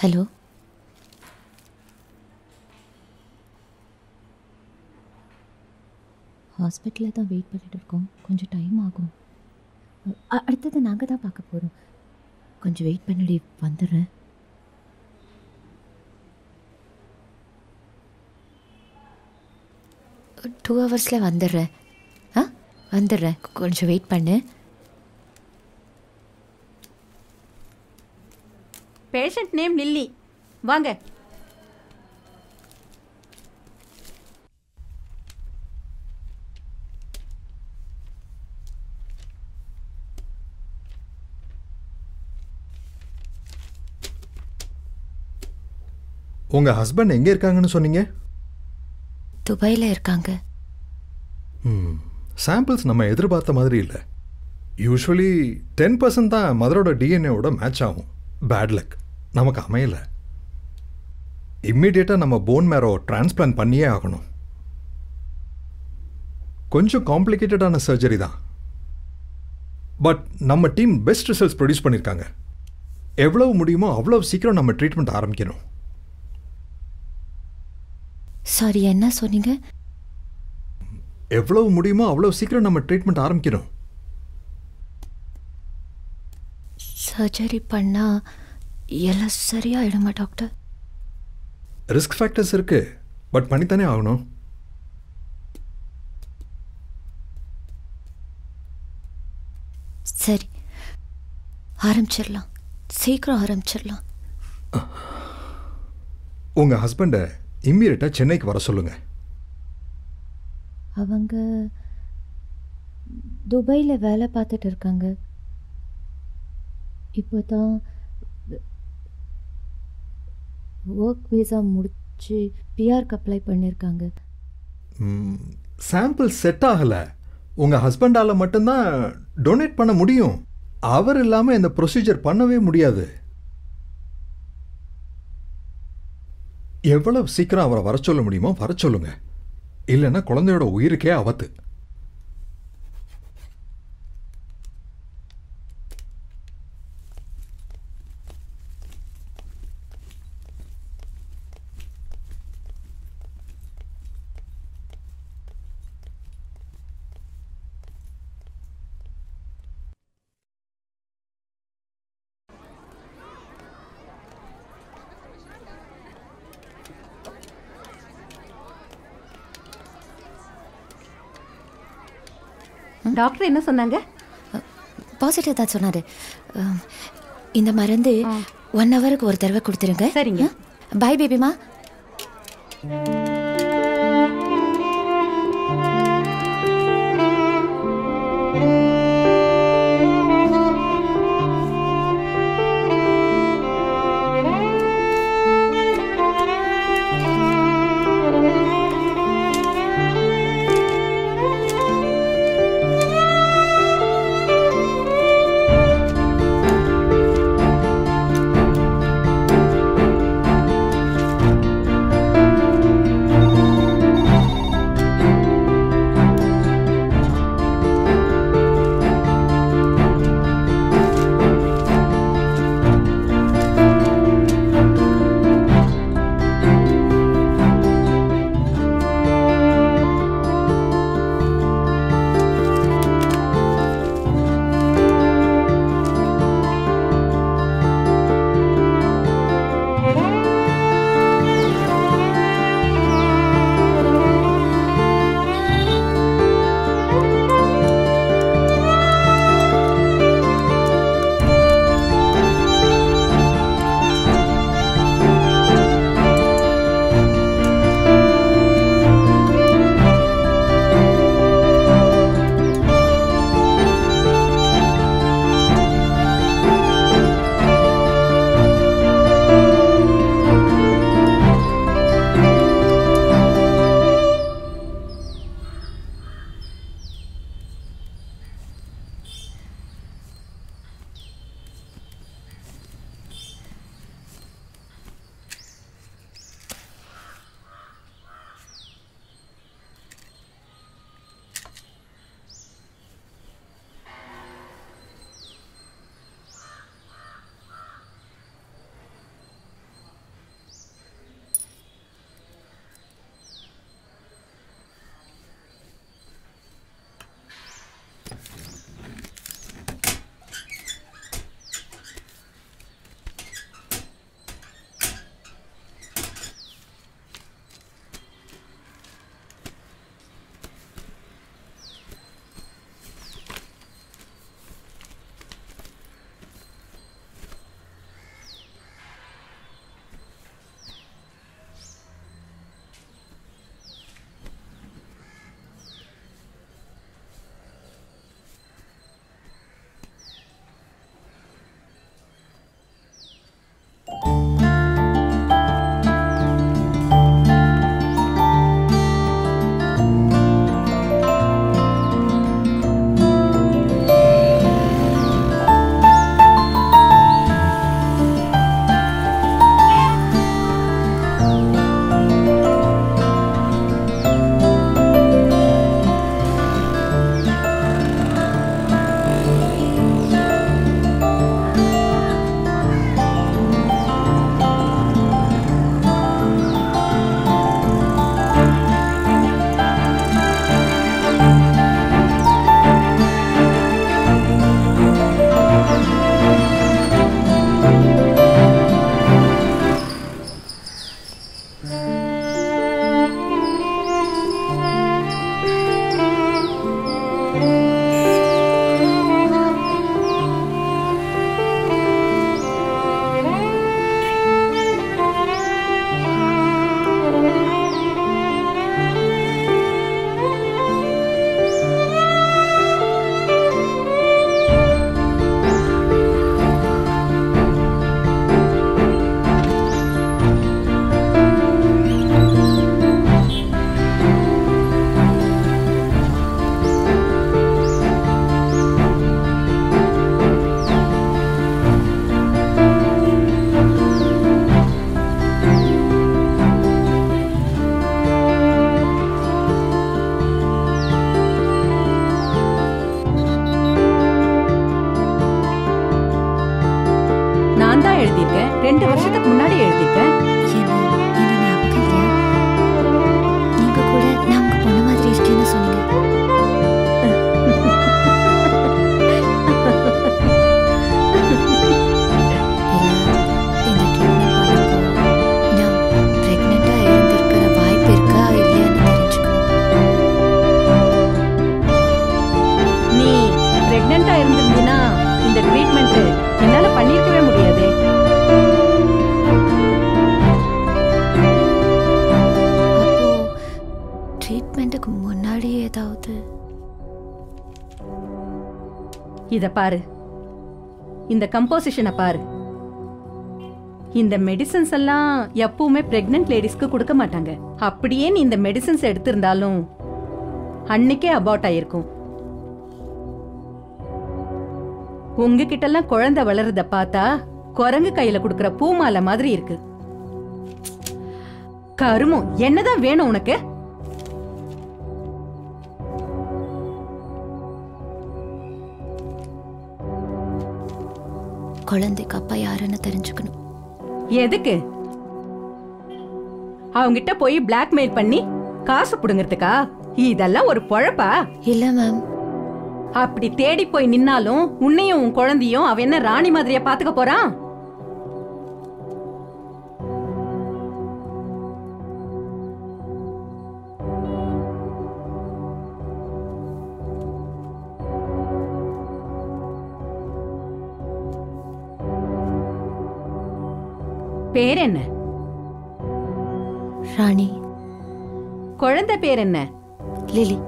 Hello ஹாஸ்பிட்டலில் தான் wait பண்ணிட்டு இருக்கோம் கொஞ்சம் டைம் ஆகும் அ- அடுத்தது நாங்கள் தான் பார்க்க போகிறோம் கொஞ்சம் வெயிட் பண்ணி வந்துடுறேன் டூ ஹவர்ஸில் வந்துடுறேன் ஆ வந்துடுறேன் கொஞ்சம் வெயிட் பண்ணு பேஷண்ட் நேம் லில்லி வாங்க உங்க ஹஸ்பண்ட் எங்க இருக்காங்கன்னு சொன்னீங்க துபாயில் இருக்காங்க ம் சாம்பிள்ஸ் நம்ம எதிர்பார்த்த மாதிரி இல்லை யூஸ்வலி டென் பர்சன்ட் தான் மதரோட டிஎன்ஏவோட மேட்ச் ஆகும் பேட் லக் நமக்கு அமையல இம்மிடியேட்டாக நம்ம போன் மேரோ டிரான்ஸ்பிளான்ட் பண்ணியே ஆகணும் கொஞ்சம் காம்ப்ளிகேட்டடான சர்ஜரி தான் பட் நம்ம டீம் பெஸ்ட் ரிசல்ட்ஸ் ப்ரொடியூஸ் பண்ணியிருக்காங்க எவ்வளவு முடியுமோ அவ்வளவு சீக்கிரம் நம்ம ட்ரீட்மெண்ட் ஆரம்பிக்கணும் சாரி என்ன சொன்னீங்க எவ்வளவு முடியுமோ அவ்வளவு சீக்கிரம் நம்ம ட்ரீட்மெண்ட் ஆரம்பிக்கணும் சர்ஜரி பண்ணால் எல்லாம் சரியாயிடுமா டாக்டர் ரிஸ்க் ஃபேக்டர்ஸ் இருக்கு பட் பண்ணித்தானே ஆகணும் சரி ஆரம்பிச்சிடலாம் சீக்கிரம் ஆரம்பிச்சிடலாம் உங்க ஹஸ்பண்டை இம்மீடியட்டாக சென்னைக்கு வர சொல்லுங்க அவங்க துபாயில் வேலை பார்த்துட்டு இருக்காங்க இப்போ தான் ஒர்க் வீசா முடிச்சு பிஆர்க்கு அப்ளை பண்ணியிருக்காங்க சாம்பிள் செட் ஆகலை உங்க ஹஸ்பண்டால மட்டும்தான் டொனேட் பண்ண முடியும் அவர் இல்லாமல் இந்த ப்ரொசீஜர் பண்ணவே முடியாது எவ்வளவு சீக்கிரம் அவரை வர சொல்ல முடியுமோ வர சொல்லுங்க இல்லைன்னா குழந்தையோட உயிருக்கே ஆபத்து டாக்டர் என்ன சொன்னாங்க பாசிட்டிவ் தான் சொன்னார் இந்த மருந்து ஒன் ஹவருக்கு ஒரு தடவை கொடுத்துருங்க சரிங்க பாய் பேபிமா நான் தான் எழுதியிருக்கேன் ரெண்டு வருஷத்துக்கு முன்னாடி எழுதியிருக்கேன் என்ன என்ன ஞாபகம் இல்லையா நீங்க கூட நான் உங்க பொண்ணு மாதிரி இருக்கேன்னு சொன்னீங்க இல்ல, இந்த treatment பண்ணப்போ நான் pregnant ஆ இருந்திருக்கிற வாய்ப்பு இருக்கா இல்லையான்னு தெரிஞ்சுக்கணும். நீ பிரெக்னெண்டா இருந்திருந்தீனா இந்த ட்ரீட்மெண்ட் என்னால பண்ணிருக்கவே முடியாதே அப்போ ட்ரீட்மெண்ட்டுக்கு முன்னாடி ஏதாவது இத பாரு இந்த கம்போசிஷனை பாரு இந்த மெடிசன்ஸ் எல்லாம் எப்பவுமே பிரெக்னென்ட் லேடிஸ்க்கு கொடுக்க மாட்டாங்க அப்படியே நீ இந்த மெடிசன்ஸ் எடுத்திருந்தாலும் அன்னைக்கே அபார்ட் ஆயிருக்கும் உங்ககிட்ட எல்லாம் குழந்தை வளருத பார்த்தா குரங்கு கையில கொடுக்கிற பூமாலை மாதிரி இருக்கு கருமம் என்னதான் வேணும் உனக்கு குழந்தைக்கு அப்பா யாருன்னு தெரிஞ்சுக்கணும் எதுக்கு அவங்கிட்ட போய் பிளாக்மெயில் பண்ணி காசு புடுங்கிறதுக்கா இதெல்லாம் ஒரு பொழப்பா இல்ல மேம் அப்படி தேடி போய் நின்னாலும் உன்னையும் உன் குழந்தையும் அவன் என்ன ராணி மாதிரியா பாத்துக்க போறான் பேர் என்ன ராணி குழந்தை பேர் என்ன லிலி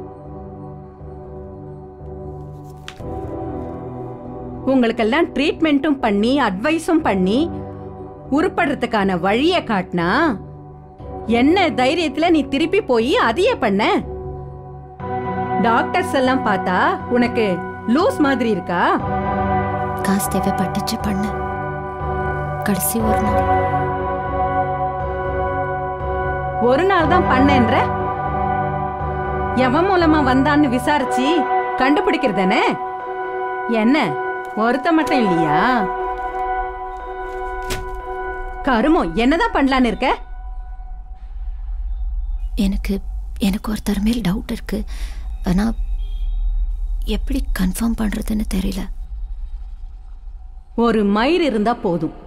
உங்களுக்கெல்லாம் ட்ரீட்மெண்ட்டும் பண்ணி அட்வைஸும் பண்ணி உருப்படுறதுக்கான வழிய காட்டினா என்ன தைரியத்துல நீ திருப்பி போய் அதையே பண்ண டாக்டர்ஸ் எல்லாம் பார்த்தா உனக்கு லூஸ் மாதிரி இருக்கா காசு தேவைப்பட்டுச்சு பண்ண கடைசி ஒரு நாள் ஒரு நாள் தான் பண்ணேன்ற எவன் மூலமா வந்தான்னு விசாரிச்சு கண்டுபிடிக்கிறதானே என்ன ஒருத்த மட்டும் இல்லையா கருமம் என்னதான் பண்ணலான்னு இருக்க எனக்கு எனக்கு ஒருத்தர் மேல் டவுட் இருக்கு ஆனா எப்படி கன்ஃபார்ம் பண்றதுன்னு தெரியல ஒரு மயிர் இருந்தா போதும்